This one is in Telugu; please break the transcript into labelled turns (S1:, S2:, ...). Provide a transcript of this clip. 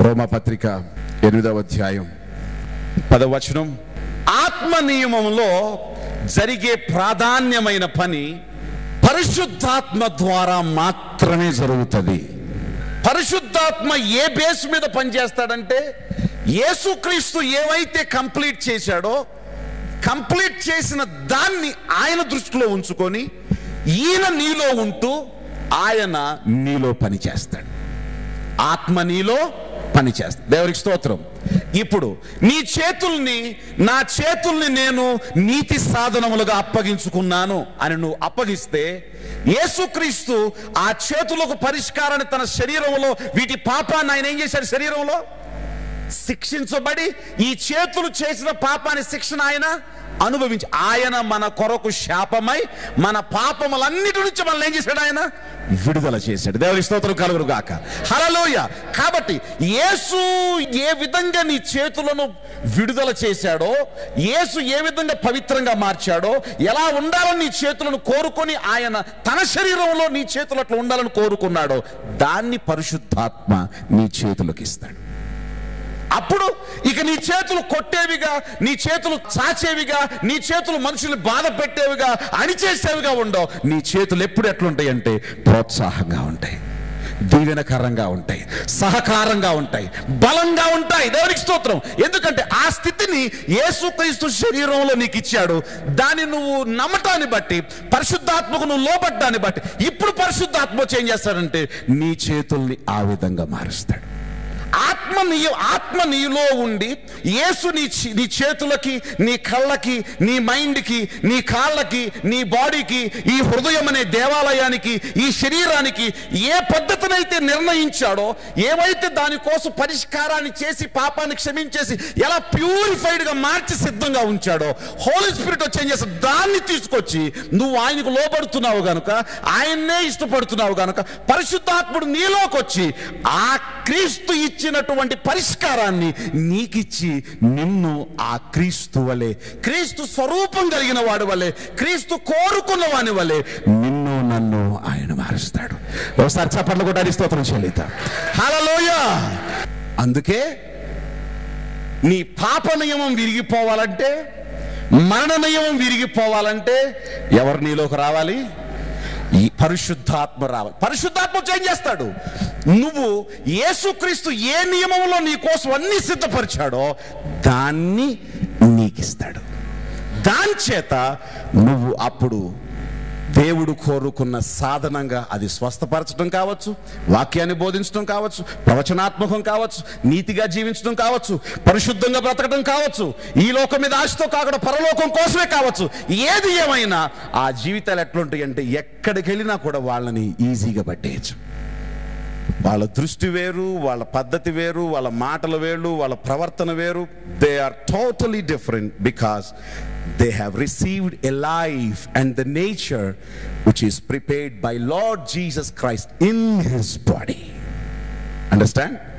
S1: రోమపత్రిక ఎనిమిదవ అధ్యాయం పదవచనం ఆత్మ నియమంలో జరిగే ప్రాధాన్యమైన పని పరిశుద్ధాత్మ ద్వారా మాత్రమే జరుగుతుంది పరిశుద్ధాత్మ ఏ బేస్ మీద పనిచేస్తాడంటే యేసుక్రీస్తు ఏవైతే కంప్లీట్ చేశాడో కంప్లీట్ చేసిన దాన్ని ఆయన దృష్టిలో ఉంచుకొని ఈయన నీలో ఉంటూ ఆయన నీలో పని చేస్తాడు ఆత్మ నీలో పని చేస్తాడు దేవునికి స్తోత్రం ఇప్పుడు నీ చేతుల్ని నా చేతుల్ని నేను నీతి సాధనములుగా అప్పగించుకున్నాను అని నువ్వు అప్పగిస్తే యేసుక్రీస్తు ఆ చేతులకు పరిష్కారాన్ని తన శరీరంలో వీటి పాపాన్ని ఆయన ఏం చేశాడు శరీరంలో శిక్షించబడి ఈ చేతులు చేసిన పాపాన్ని శిక్షణ ఆయన అనుభవించి ఆయన మన కొరకు శాపమై మన పాపములన్నిటి నుంచి మనల్ని ఏం చేశాడు ఆయన విడుదల చేశాడు దేవుని స్తోత్రం కలుగురు గాక హలలోయ కాబట్టి యేసు ఏ విధంగా నీ చేతులను విడుదల చేశాడో యేసు ఏ విధంగా పవిత్రంగా మార్చాడో ఎలా ఉండాలని నీ చేతులను కోరుకొని ఆయన తన శరీరంలో నీ చేతులు అట్లా ఉండాలని కోరుకున్నాడో దాన్ని పరిశుద్ధాత్మ నీ చేతులకు ఇస్తాడు అప్పుడు ఇక నీ చేతులు కొట్టేవిగా నీ చేతులు చాచేవిగా నీ చేతులు మనుషుల్ని బాధ పెట్టేవిగా అణిచేసేవిగా ఉండవు నీ చేతులు ఎప్పుడు ఎట్లుంటాయి అంటే ప్రోత్సాహంగా ఉంటాయి దీవెనకరంగా ఉంటాయి సహకారంగా ఉంటాయి బలంగా ఉంటాయి దేవునికి స్తోత్రం ఎందుకంటే ఆ స్థితిని యేసుక్రీస్తు శరీరంలో నీకు ఇచ్చాడు దాన్ని నువ్వు నమ్మటాన్ని బట్టి పరిశుద్ధాత్మకు నువ్వు లోబడ్డాన్ని బట్టి ఇప్పుడు పరిశుద్ధాత్మ వచ్చి ఏం చేస్తాడంటే నీ చేతుల్ని ఆ విధంగా మారుస్తాడు ఆత్మ నీ ఆత్మ నీలో ఉండి యేసు నీ చే- నీ చేతులకి నీ కళ్ళకి నీ మైండ్కి నీ కాళ్ళకి నీ బాడీకి ఈ హృదయం అనే దేవాలయానికి ఈ శరీరానికి ఏ పద్ధతినైతే నిర్ణయించాడో ఏవైతే దానికోసం పరిష్కారాన్ని చేసి పాపాన్ని క్షమించేసి ఎలా ప్యూరిఫైడ్ గా మార్చి సిద్ధంగా ఉంచాడో హోలీ స్పిరిట్ వచ్చి ఏం చేస్తాడు దాన్ని తీసుకొచ్చి నువ్వు ఆయనకు లోబడుతున్నావు గనుక ఆయన్నే ఇష్టపడుతున్నావు గనుక పరిశుద్ధాత్ముడు నీలోకి వచ్చి ఆ క్రీస్తు ఇచ్చినటువంటి పరిష్కారాన్ని నీకిచ్చి నిన్ను ఆ క్రీస్తు వలె క్రీస్తు స్వరూపం కలిగిన వాడు వలె క్రీస్తు కోరుకున్న వాని వలె నిన్ను నన్ను ఆయన మారుస్తాడు ఒకసారి చప్పట్లు కూడా స్తోత్రం చెల్లిత హల్లెలూయా అందుకే నీ పాప నియమం విరిగిపోవాలంటే మరణ నియమం విరిగిపోవాలంటే ఎవరు నీలోకి రావాలి ఈ పరిశుద్ధాత్మ రావాలి పరిశుద్ధాత్మ చేంజ్ చేస్తాడు నువ్వు యేసుక్రీస్తు ఏ నియమంలో నీ కోసం అన్ని సిద్ధపరిచాడో దాన్ని నీకిస్తాడు దాని చేత నువ్వు అప్పుడు దేవుడు కోరుకున్న సాధనంగా అది స్వస్థపరచడం కావచ్చు వాక్యాన్ని బోధించడం కావచ్చు ప్రవచనాత్మకం కావచ్చు నీతిగా జీవించడం కావచ్చు పరిశుద్ధంగా బ్రతకడం కావచ్చు ఈ లోకం మీద ఆశతో కాకుండా పరలోకం కోసమే కావచ్చు ఏది ఏమైనా ఆ జీవితాలు ఎట్లుంటాయి అంటే ఎక్కడికి వెళ్ళినా కూడా వాళ్ళని ఈజీగా పట్టేయచ్చు వాళ్ళ దృష్టి వేరు వాళ్ళ పద్ధతి వేరు వాళ్ళ మాటలు వేరు వాళ్ళ ప్రవర్తన వేరు they are totally different because they have received a life and the nature which is prepared by Lord Jesus Christ in his body understand